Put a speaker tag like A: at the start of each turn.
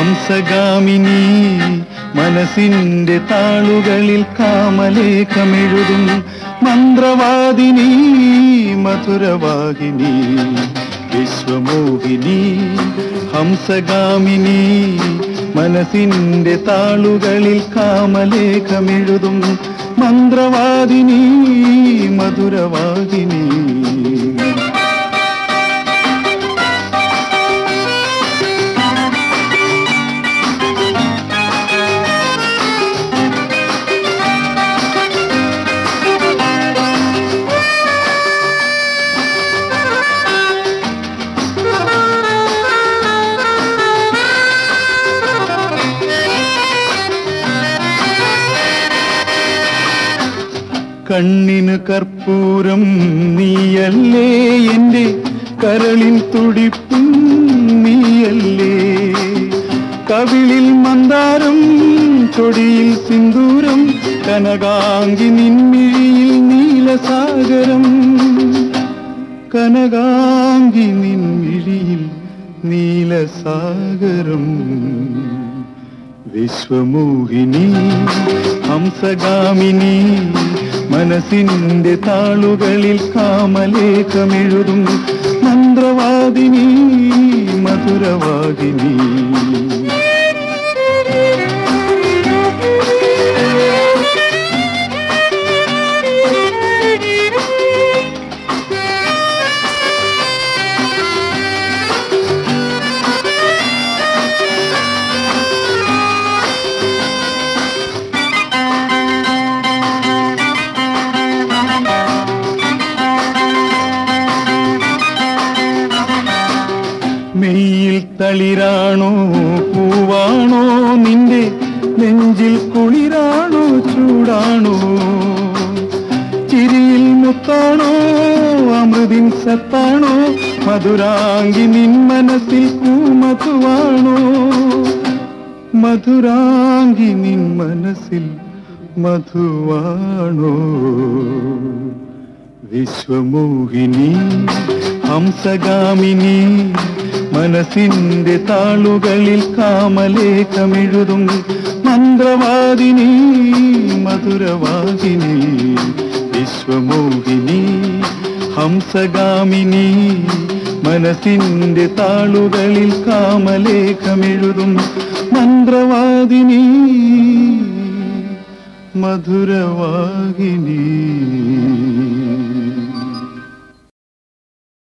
A: ഹംസഗാമിനി മനസ്സിന്റെ താളുകളിൽ കാമലേഖമെഴുതും മന്ത്രവാദിനി മധുരവാഹിനി വിശ്വമോഹിനി ഹംസഗാമിനി മനസ്സിന്റെ താളുകളിൽ കാമലേഖമെഴുതും മന്ത്രവാദിനി മധുരവാഹിനി കണ്ണിന് കർപ്പൂരം നീയല്ലേ എൻ്റെ കരളിൻ തുടിപ്പും നീയല്ലേ കവിളിൽ മന്ദാരം ചൊടിയിൽ സിന്ദൂരം കനകാങ്കി നിൻമിഴിയിൽ നീലസാഗരം കനകാങ്കി നിൻമിഴിയിൽ നീലസാഗരം വിശ്വമോഹിനി ഹംസഗാമിനി മനസ്സിന്റെ താളുകളിൽ കാമലേഖമെഴുതും മന്ത്രവാദിനി മധുരവാദിനി മെയ്യിൽ തളിരാണോ പൂവാണോ നിന്റെ നെഞ്ചിൽ കുളിരാണോ ചൂടാണോ ചിരിയിൽ മുത്താണോ അമൃതിൻ സത്താണോ മധുരാങ്കി നിൻ മനസ്സിൽ പൂമധുവാണോ മധുരാങ്കി നിൻ മനസ്സിൽ മധുവാണോ വിശ്വമോഹിനി ഹംസഗാമിനി മനസ്സിന്റെ താളുകളിൽ കാമലേഖമെഴുതും മന്ത്രവാദിനി മധുരവാദിനി വിശ്വമോഹിനി ഹംസഗാമിനി മനസ്സിന്റെ താളുകളിൽ കാമലേഖമെഴുതും മന്ത്രവാദിനി മധുരവാഹിനി